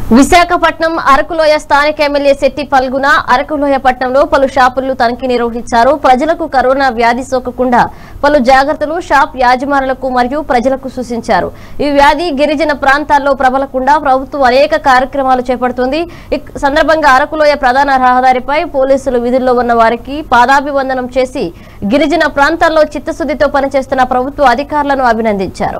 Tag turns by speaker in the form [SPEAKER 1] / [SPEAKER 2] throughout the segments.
[SPEAKER 1] విశాఖపట్నం అరకులోయ స్థానిక ఎమ్మెల్యే శెట్టి పల్గున అరకులోయ పట్టణంలో పలు షాపులను తనిఖీ నిర్వహించారు ప్రజలకు కరోనా వ్యాధి సోకకుండా పలు జాగ్రత్తలు షాప్ యాజమానులకు మరియు ప్రజలకు సూచించారు ఈ వ్యాధి గిరిజన ప్రాంతాల్లో ప్రబలకుండా ప్రభుత్వం అనేక కార్యక్రమాలు చేపడుతుంది ఈ సందర్భంగా అరకులోయ ప్రధాన రహదారిపై పోలీసులు విధుల్లో ఉన్న వారికి పాదాభివందనం చేసి గిరిజన ప్రాంతాల్లో చిత్తశుద్ధితో పనిచేస్తున్న ప్రభుత్వ అధికారులను అభినందించారు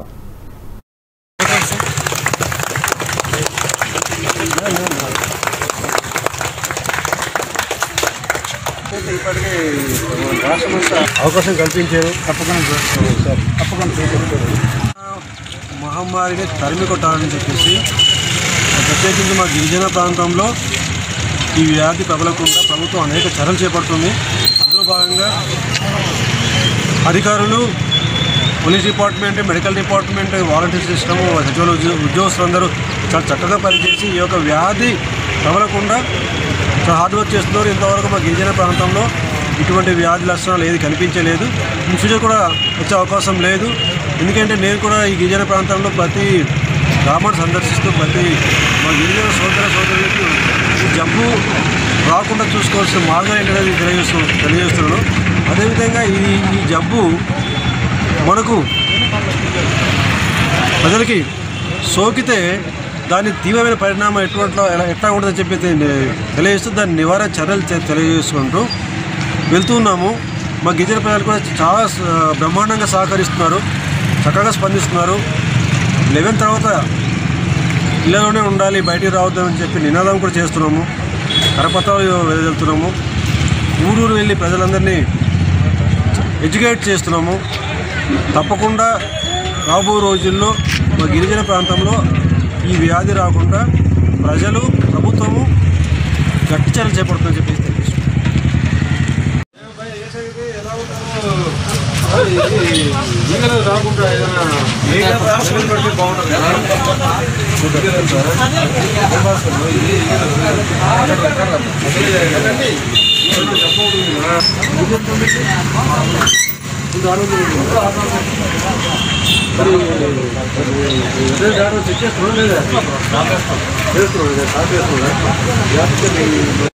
[SPEAKER 2] ఇప్పటికీ రాష్ట్రమంతా అవకాశం కల్పించారు తప్పకుండా సార్ తప్పకుండా మహమ్మారిని తరిమి కొట్టాలని చెప్పేసి ప్రత్యేకించి మా గిరిజన ప్రాంతంలో ఈ వ్యాధి ప్రబలకుండా ప్రభుత్వం అనేక చర్యలు చేపడుతుంది అందులో భాగంగా అధికారులు police department medical department volunteer system సచివాలయ ఉద్యో- ఉద్యోగస్తులందరూ చాలా చక్కగా పనిచేసి ఈ యొక్క వ్యాధి ప్రబలకుండా చాలా హార్డ్ వర్క్ చేస్తున్నారు ఇంతవరకు మా గిరిజన ప్రాంతంలో ఇటువంటి వ్యాధి లక్షణాలు ఏది కనిపించలేదు ఇన్ ఫ్యూచర్ కూడా వచ్చే అవకాశం లేదు ఎందుకంటే నేను కూడా ఈ గిరిజన ప్రాంతంలో ప్రతి గ్రామాన్ని సందర్శిస్తూ ప్రతి మా గిరిజన సోదర సోదరులకు ఈ జబ్బు రాకుండా చూసుకోవాల్సిన మార్గం ఏంటనేది తెలియజేస్తూ తెలియజేస్తున్నాను అదేవిధంగా ఈ ఈ జబ్బు మనకు ప్రజలకి సోకితే దాని తీవ్రమైన పరిణామం ఎటువంటి ఎలా ఎట్లా ఉంటుందని చెప్పి తె- తెలియజేస్తూ దాని నివారణ చర్యలు తె- తెలియజేసుకుంటూ వెళ్తున్నాము మా గిరిజన ప్రజలు కూడా చాలా స- బ్రహ్మాండంగా సహకరిస్తున్నారు చక్కగా స్పందిస్తున్నారు లెవెన్ తర్వాత ఇళ్ళలోనే ఉండాలి బయటికి రావద్దని చెప్పి నినాదం కూడా చేస్తున్నాము కరపత్రాలు వెళ్తున్నాము ఊరూరు వెళ్ళి ప్రజలందరినీ ఎడ్యుకేట్ చేస్తున్నాము తప్పకుండా రాబో రోజుల్లో మా గిరిజన ప్రాంతంలో ఈ వ్యాధి రాకుండా ప్రజలు ప్రభుత్వము గట్టి చర్యలు చేపడుతుందని చెప్పేసి తెలియజేస్తున్నాం. చేస్తున్నాం లేదా? చేస్తున్నాం, చేస్తున్నాం.